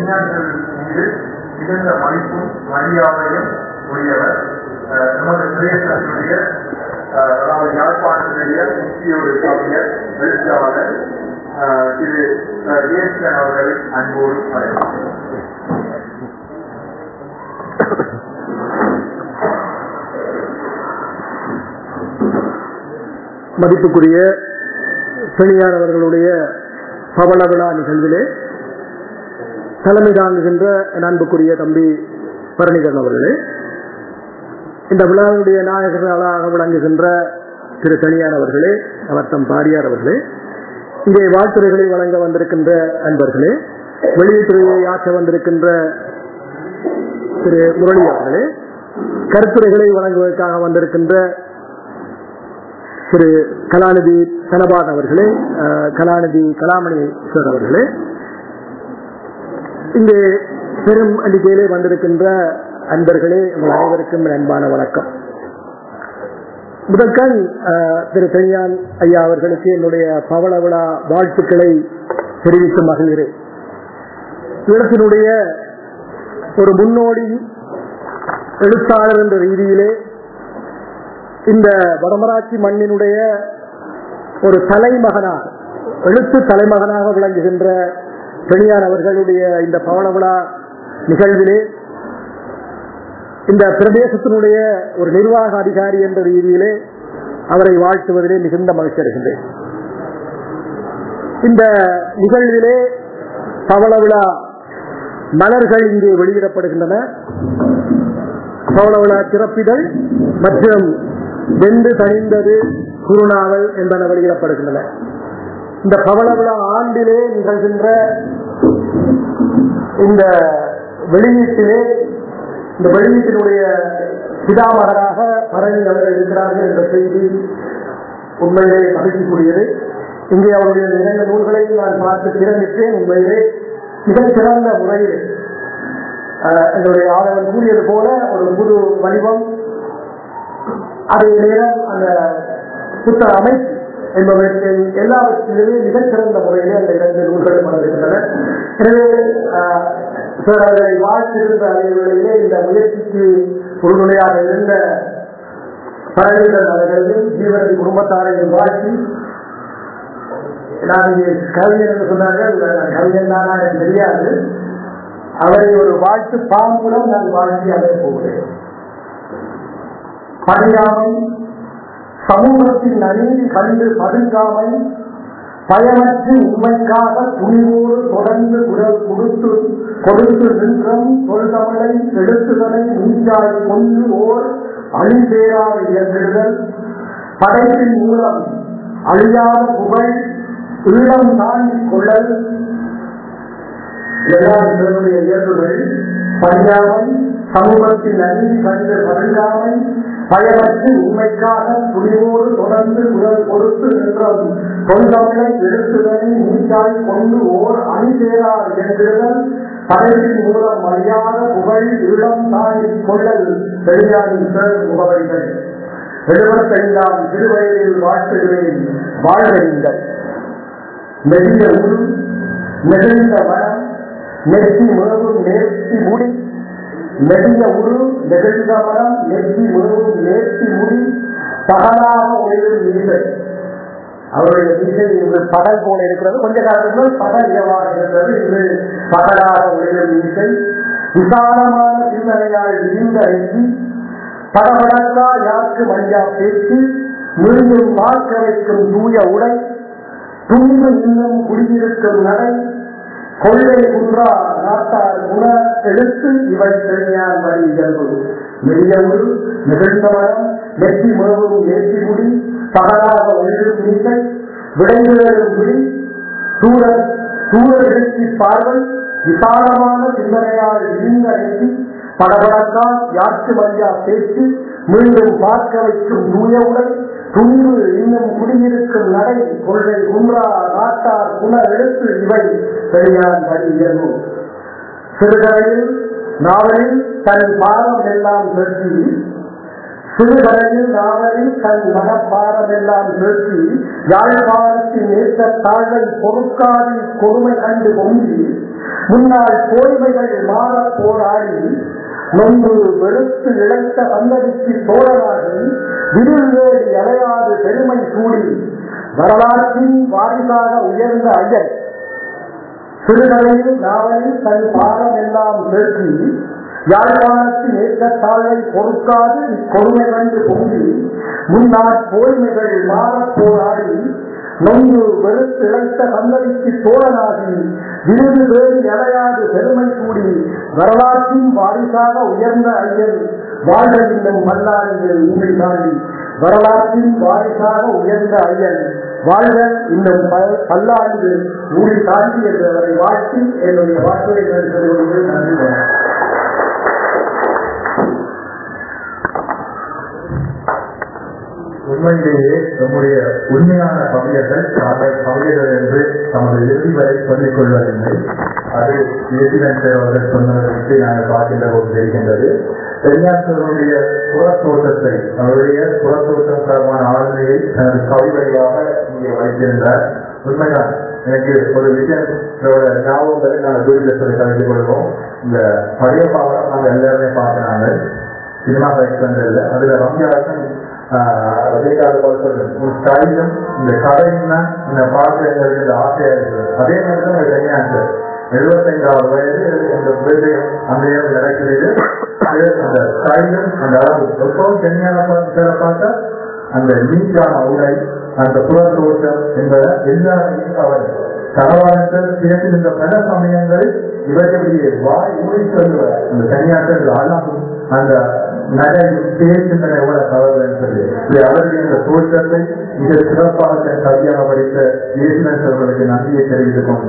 விஞ்ஞானிகள் மீது மிகுந்த மதிப்பும் மரியாதையும் உரியவர் அஹ், நமது பிரதேசத்தினுடைய அஹ், அதாவது யாழ்ப்பாணத்தினுடைய முக்கிய ஒரு கவிஞர் எழுத்தாளர் அஹ், திரு அஹ், ஜேசன் அவர்களை அன்போடு அழைக்கிறேன் மதிப்புக்குரிய பெணியானவர்களுடைய பவள விழா நிகழ்விலே தலைமை தாங்குகின்ற என் அன்புக்குரிய தம்பி பரணிகரன் அவர்களே இந்த விழாவுடைய நாயகர்களாக விளங்குகின்ற திரு தனியான் அவர்களே அவர் தம் பாரியார் அவர்களே இங்கே வாழ்த்துறைகளை வழங்க வந்திருக்கின்ற அன்பர்களே வெளியீட்டுரையை ஆற்ற வந்திருக்கின்ற திரு முரளி அவர்களே கருத்துரைகளை வழங்குவதற்காக வந்திருக்கின்ற திரு கலாநிதி தனபாத் அவர்களே அஹ், கலாநிதி கலாமணி சார் அவர்களே இங்கே பெரும் எண்ணிக்கையிலே வந்திருக்கின்ற அன்பர்களே உங்கள் அனைவருக்கும் என் அன்பான வணக்கம் முதற்கண் அஹ், திரு தனியான் ஐயா அவர்களுக்கு என்னுடைய பவள விழா வாழ்த்துக்களை தெரிவித்து மகிழ்கிறேன் இடத்தினுடைய ஒரு முன்னோடி எழுத்தாளர் என்ற ரீதியிலே இந்த வடமராட்சி மண்ணினுடைய ஒரு தலைமகனாக எழுத்து தலைமகனாக விளங்குகின்ற பெணியான் அவர்களுடைய இந்த பவள விழா நிகழ்விலே இந்த பிரதேசத்தினுடைய ஒரு நிர்வாக அதிகாரி என்ற ரீதியிலே அவரை வாழ்த்துவதிலே மிகுந்த மகிழ்ச்சி அடைகின்றேன் இந்த நிகழ்விலே பவள விழா மலர்கள் இங்கே வெளியிடப்படுகின்றன பவள விழா சிறப்பிதழ் மற்றும் வெந்து தணிந்தது குருநாவல் என்பன வெளியிடப்படுகின்றன இந்த பவள விழா ஆண்டிலே நிகழ்கின்ற இந்த வெளியீட்டிலே இந்த வெளியீட்டினுடைய பிதாமகராக பரணி அவர்கள் இருக்கிறார்கள் என்ற செய்தி உண்மையிலே மகிழ்ச்சிக்குரியது இங்கே அவருடைய நிறைய நூல்களையும் நான் பார்த்து திறமிட்டேன் உண்மையிலே மிகச்சிறந்த முறையில் அஹ், எங்களுடைய ஆதரவு கூறியது போல ஒரு புது வடிவம் அதே நேரம் அந்த புத்தக அமைப்பு என்பவற்றின் எல்லாவற்றிலுமே மிகச்சிறந்த முறையிலே அந்த இரண்டு நூல்களும் வந்திருக்கின்றன எனவே ஆஹ், சார் அவர்களை வாழ்த்திருந்த அதே வேளையிலே இந்த முயற்சிக்கு உறுதுணையாக இருந்த பரவிதன் அவர்களையும் ஜீவனதி குடும்பத்தாரையும் வாழ்த்தி நான் இங்கே கவிஞர் என்று சொன்னார்கள் நான் கவிஞன் தானா எனக்கு தெரியாது அவரை ஒரு வாழ்த்து பாம்புடன் நான் வாழ்த்தி அமைய போகிறேன் பணியாமை சமூகத்தின் அநீதி கண்டு பதுங்காமை பயமற்று உண்மைக்காக துணிவோடு தொடர்ந்து குரல் கொடுத்து கொடுத்து நின்றும் தொல்தமிழை எழுத்துதலை நீஞ்சாய் கொண்டு ஓர் அழிந்தேராத இயந்திடுதல் படைப்பின் மூலம் அழியாத புகழ் உள்ளம் தாண்டி கொள்ளல் எல்லாம் இதனுடைய இயல்புகள் பணியாமை சமூகத்தின் அநீதி கண்டு பதுங்காமை பயமற்று உண்மைக்காக துணிவோடு தொடர்ந்து குரல் கொடுத்து நின்றோம் தொல்தமிழை எழுத்துதலை நீச்சாய் கொண்டு ஓர் அணிசேரார் என்றுதல் படைப்பின் மூலம் அறியாத புகழ் இளம் தாண்டி கொள்ளல் பெரியாரின் சிறந்த முகவரிகள் எழுபத்தைந்தாம் திருவயதில் வாழ்த்துகிறேன் வாழ்வீங்கள் நெடிய உரு நெகிழ்ந்த மனம் நெற்றி முழவும் நேர்த்தி முடி நெடிய உரு நெகிழ்ந்த மனம் நெற்றி முழவும் நேர்த்தி முடி பகலாக ஒளிரும் மீசை அவருடைய மீசை இன்று பகல் போல இருக்கிறது கொஞ்ச காலத்துக்கு முன்னால் பகல் இரவாக இருந்தது இன்று பகலாக ஒளிரும் மீசை விசாலமான சிந்தனையால் விரிந்த அழுகி படபடக்கா யாருக்கு மஞ்சா பேச்சு மீண்டும் பார்க்க வைக்கும் தூய உடை துணிவு இன்னும் குடியிருக்கும் நடை கொள்ளை குன்றா நாட்டார் குண எழுத்து இவை தெரியான் வழி இயல்பு மெய்யமுறு நிகழ்ந்த மரம் நெற்றி முழுவதும் ஏற்றி முடி பகலாக ஒளிரும் மீசை விடைந்தேறும் விழி சூழல் சூழல் எழுச்சி பார்வை விசாலமான சிந்தனையால் விரிந்த நெற்றி படபடக்கா யாற்று மரியா பேச்சு மீண்டும் பார்க்க வைக்கும் தூய உடை துணிவு இன்னும் குடியிருக்கும் நடை கொள்கை குன்றா நாட்டார் குண எழுத்து இவை பெரியார் வழி இயல்பு சிறுகரையில் நாவலில் தன் பாரம் எல்லாம் செலுத்தி சிறுகரையில் நாவலில் தன் மனப்பாரம் எல்லாம் செலுத்தி யாழ்ப்பாணத்தின் நேற்ற தாழ்வை பொறுக்காதி கொடுமை கண்டு பொங்கி முன்னாள் கோய்மைகள் மாறப் போராடி நொந்து வெறுத்து இழைத்த சந்ததிக்கு தோழராகி விருந்தேறி அலையாது பெருமை சூடி வரலாற்றின் வாரிசாக உயர்ந்த ஐயன் சிறுகதையில் நாவலில் தன் பாகம் எல்லாம் சேர்த்தி யாழ்ப்பாணத்தின் ஏற்றத்தாழ்வை பொறுக்காது இக்கொடுமை கண்டு பொங்கி முன்னாள் போய்மைகள் மாறப் போராடி நொந்து வெறுத்து இழைத்த சந்ததிக்கு தோழனாகி விருது வேறு எடையாது பெருமை கூடி வரலாற்றின் வாரிசாக உயர்ந்த ஐயன் வாழ்க இன்னும் பல்லாண்டு உண்மை தாண்டி வரலாற்றின் வாரிசாக உயர்ந்த ஐயன் வாழ்க இன்னும் ப- பல்லாண்டு ஊழி தாண்டி என்றவரை வாழ்த்தி என்னுடைய வாழ்க்கையை நன்றி கொண்டு நன்றி வணக்கம். உண்மையிலேயே நம்முடைய உண்மையான கவிஞர்கள் தாங்கள் கவிஞர்கள் என்று தமது இறுதி வரை சொல்லிக் கொள்வதில்லை அது எதிரன் அவர்கள் சொன்னதற்கு நாங்கள் பார்க்கின்ற போது தெரிகின்றது பெரியார்களுடைய புறத்தோட்டத்தை அவருடைய புறத்தோட்டம் சார்பான ஆளுமையை தனது கவி வழியாக இங்கே வைத்திருந்தார் உண்மைதான் எனக்கு ஒரு விஷயம் இதோட ஞாபகங்களை நாங்கள் வீட்டில் சொல்லி கலந்து கொள்வோம் இந்த பழைய பாவம் நாங்கள் எல்லாருமே பார்க்கிறாங்க சினிமா இல்லை அதுல ரம்யாசன் ரஜினிகாந்த் போல சொல்றது ஒரு ஸ்டைலும் இந்த கதைன்னா இந்த பாட்டு எங்களுக்கு இந்த ஆசையா இருக்குது அதே மாதிரி தான் ஒரு கன்னியாசர் எழுபத்தைந்தாவது வயது இந்த விஜயம் அந்த இடம் நடக்கிறது அது அந்த ஸ்டைலும் அந்த அளவு எப்பவும் கன்னியான பேரை பார்த்தா அந்த நீட்டான உடை அந்த புறத்தோட்டம் என்பதை எல்லாரையும் அவர் தகவல்கள் பேசுகின்ற பல சமயங்களில் இவர்களுடைய வாய் ஊறி சொல்லுவார் அந்த கன்னியாசர்கள் அழகும் அந்த நடை பேசுகின்ற எவ்வளவு தவறுகள் சொல்லி இது அவருடைய இந்த தோற்றத்தை மிக சிறப்பாக தன் கவியாக படித்த இயேசுனன் அவர்களுக்கு நன்றியை தெரிவித்துக் கொண்டு